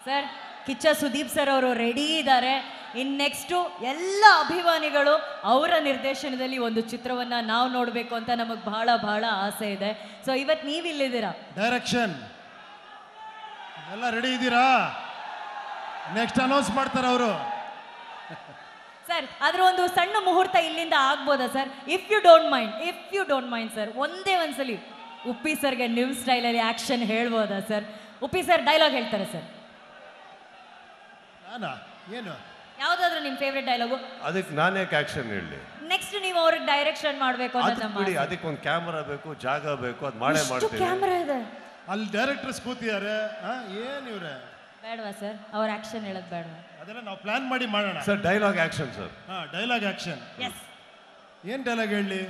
sir Kichcha Sudeep sir ಅವರು ready ಇದ್ದಾರೆ in next ಎಲ್ಲ ಅಭಿಮಾನಿಗಳು ಅವರ ನಿರ್ದೇಶನದಲ್ಲಿ ಒಂದು ಚಿತ್ರವನ್ನ ನಾವು ನೋಡಬೇಕು ಅಂತ ನಮಗೆ ಬಹಳ ಬಹಳ ಆಸೆ ಇದೆ ಸೊ ಇವತ್ತು ನೀವು ಇಲ್ಲಿದ್ದೀರಾ ಡೈರೆಕ್ಷನ್ ಎಲ್ಲ ರೆಡಿ ಇದ್ದೀರಾ ನೆಕ್ಸ್ಟ್ ಅನೌನ್ಸ್ ಮಾಡ್ತಾರೆ ಅವರು ಸರ್ ಅದ್ರ ಒಂದು ಸಣ್ಣ ಮುಹೂರ್ತ ಇಲ್ಲಿಂದ ಆಗ್ಬೋದಾ sir if you don't mind if you don't mind sir ಒಂದೇ ಒಂದ್ಸಲಿ ಉಪ್ಪಿ ಸರ್ಗೆ ನಿಮ್ಮ ಸ್ಟೈಲಲ್ಲಿ ಆಕ್ಷನ್ ಹೇಳ್ಬೋದಾ ಸರ್ ಉಪ್ಪಿ ಸರ್ ಡೈಲಾಗ್ ಹೇಳ್ತಾರೆ ಸರ್ ನಾನಾ ಏನು ಯಾವ್ದಾದ್ರು ನಿಮ್ಮ ಫೇವ್ರೆಟ್ ಡೈಲಾಗು ಅದಕ್ಕೆ ನಾನೇ ಆಕ್ಷನ್ ಹೇಳಿ ನೆಕ್ಸ್ಟ್ ನೀವು ಅವ್ರಿಗೆ ಡೈರೆಕ್ಷನ್ ಮಾಡಬೇಕು ಅಂತ ಅದಕ್ಕೆ ನಮ್ಮ ಬಿಡಿ ಅದಕ್ಕೆ ಒಂದು ಕ್ಯಾಮ್ರಾ ಬೇಕು ಜಾಗ ಬೇಕು ಅದು ಮಾಡೇ ಮಾಡ್ತೀವಿ ಕ್ಯಾಮ್ರಾ ಇದೆ ಅಲ್ಲಿ ಡೈರೆಕ್ಟರ್ಸ್ ಕೂತಿದ್ದಾರೆ ಆ, ಏನ್ ಇವ್ರೆ ಬೇಡವಾ ಸರ್ ಅವ್ರ ಆಕ್ಷನ್ ಹೇಳೋದು ಬೇಡವಾ ಅದೆಲ್ಲ ನಾವು ಪ್ಲಾನ್ ಮಾಡಿ ಮಾಡೋಣ ಸರ್ ಡೈಲಾಗ್ ಆಕ್ಷನ್ ಸರ್ ಹಾ ಡೈಲಾಗ್ ಆಕ್ಷನ್ ಎಸ್ ಏನ್ ಡೈಲಾಗ್ ಹೇಳಿ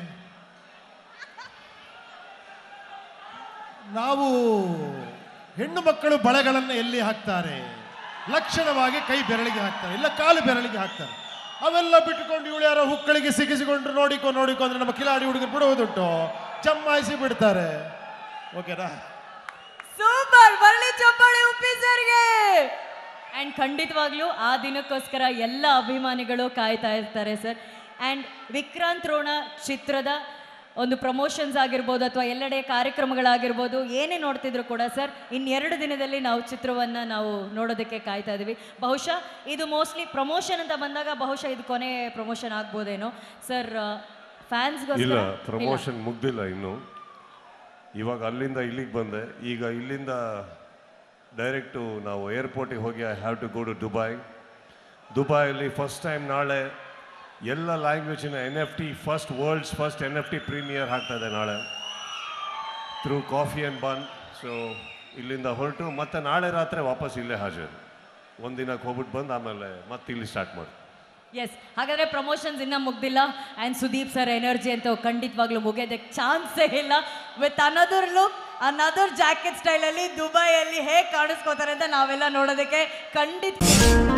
ನಾವು ಹೆಣ್ಣು ಮಕ್ಕಳು ಬಳೆಗಳನ್ನು ಎಲ್ಲಿ ಹಾಕ್ತಾರೆ ಲಕ್ಷಣವಾಗಿ ಕೈ ಬೆರಳಿಗೆ ಹಾಕ್ತಾರೆ ಇಲ್ಲ ಕಾಲು ಬೆರಳಿಗೆ ಹಾಕ್ತಾರೆ ಅವೆಲ್ಲ ಬಿಟ್ಟುಕೊಂಡು ಇವಳು ಯಾರೋ ಹುಕ್ಕಳಿಗೆ ಸಿಗಿಸಿಕೊಂಡು ನೋಡಿಕೊ ನೋಡಿಕೊ ಅಂದ್ರೆ ನಮ್ಮ ಕಿಲಾಡಿ ಹುಡುಗರು ಬಿಡುವುದುಂಟು ಜಮ್ಮಾಯಿಸಿ ಬಿಡ್ತಾರೆ ಓಕೆನಾ ಸೂಪರ್ ಬರ್ಲಿ ಚಪ್ಪಾಳೆ ಉಪ್ಪಿ ಸರ್ಗೆ ಅಂಡ್ ಖಂಡಿತವಾಗ್ಲೂ ಆ ದಿನಕ್ಕೋಸ್ಕರ ಎಲ್ಲ ಅಭಿಮಾನಿಗಳು ಕಾಯ್ತಾ ಇರ್ತಾರೆ ಸರ್ ಅಂಡ್ ವಿಕ್ರಾಂತ್ ರೋಣ ಚಿತ್ರದ ಒಂದು ಪ್ರಮೋಷನ್ಸ್ ಆಗಿರ್ಬೋದು ಅಥವಾ ಎಲ್ಲೆಡೆ ಕಾರ್ಯಕ್ರಮಗಳಾಗಿರ್ಬೋದು ಏನೇ ನೋಡ್ತಿದ್ರು ಕೂಡ ಸರ್ ಇನ್ನೆರಡು ದಿನದಲ್ಲಿ ನಾವು ಚಿತ್ರವನ್ನ ನಾವು ನೋಡೋದಕ್ಕೆ ಕಾಯ್ತಾ ಇದೀವಿ ಬಹುಶಃ ಇದು ಮೋಸ್ಟ್ಲಿ ಪ್ರಮೋಷನ್ ಅಂತ ಬಂದಾಗ ಬಹುಶಃ ಇದು ಕೊನೆ ಪ್ರಮೋಷನ್ ಆಗ್ಬೋದೇನೋ ಸರ್ ಇಲ್ಲ ಫ್ಯಾನ್ಸ್ಗೋಸ್ಕರ ಪ್ರಮೋಷನ್ ಮುಗ್ದಿಲ್ಲ ಇನ್ನು ಇವಾಗ ಅಲ್ಲಿಂದ ಇಲ್ಲಿಗೆ ಬಂದೆ ಈಗ ಇಲ್ಲಿಂದ ಡೈರೆಕ್ಟು ನಾವು ಏರ್ಪೋರ್ಟಿಗೆ ಹೋಗಿ I have to go to Dubai ದುಬೈಯಲ್ಲಿ ಫಸ್ಟ್ ಟೈಮ್ ನಾಳೆ ಎಲ್ಲ ಲ್ಯಾಂಗ್ವೇಜಿನ N F T first worlds first N F T premiere ಆಗ್ತಾ ಇದೆ ನಾಳೆ through coffee and bun so ಇಲ್ಲಿಂದ ಹೊರಟು ಮತ್ತೆ ನಾಳೆ ರಾತ್ರಿ ವಾಪಸ್ ಇಲ್ಲೇ ಹಾಜರು ಒಂದಿನಕ್ಕೆ ಹೋಗ್ಬಿಟ್ಟು ಬಂದು ಆಮೇಲೆ ಮತ್ತೆ ಇಲ್ಲಿ ಸ್ಟಾರ್ಟ್ ಮಾಡಿ ಎಸ್ ಹಾಗಾದ್ರೆ ಪ್ರಮೋಷನ್ಸ್ ಇನ್ನ ಮುಗ್ದಿಲ್ಲ ಆ್ಯಂಡ್ ಸುದೀಪ್ ಸರ್ ಎನರ್ಜಿ ಅಂತ ಖಂಡಿತವಾಗ್ಲೂ ಮುಗಿಯೋದಕ್ಕೆ ಚಾನ್ಸೇ ಇಲ್ಲ with another look another jacket ಸ್ಟೈಲಲ್ಲಿ ದುಬೈಯಲ್ಲಿ ಹೇಗೆ ಕಾಣಿಸ್ಕೋತಾರೆ ಅಂತ ನಾವೆಲ್ಲ ನೋಡೋದಕ್ಕೆ ಖಂಡಿತ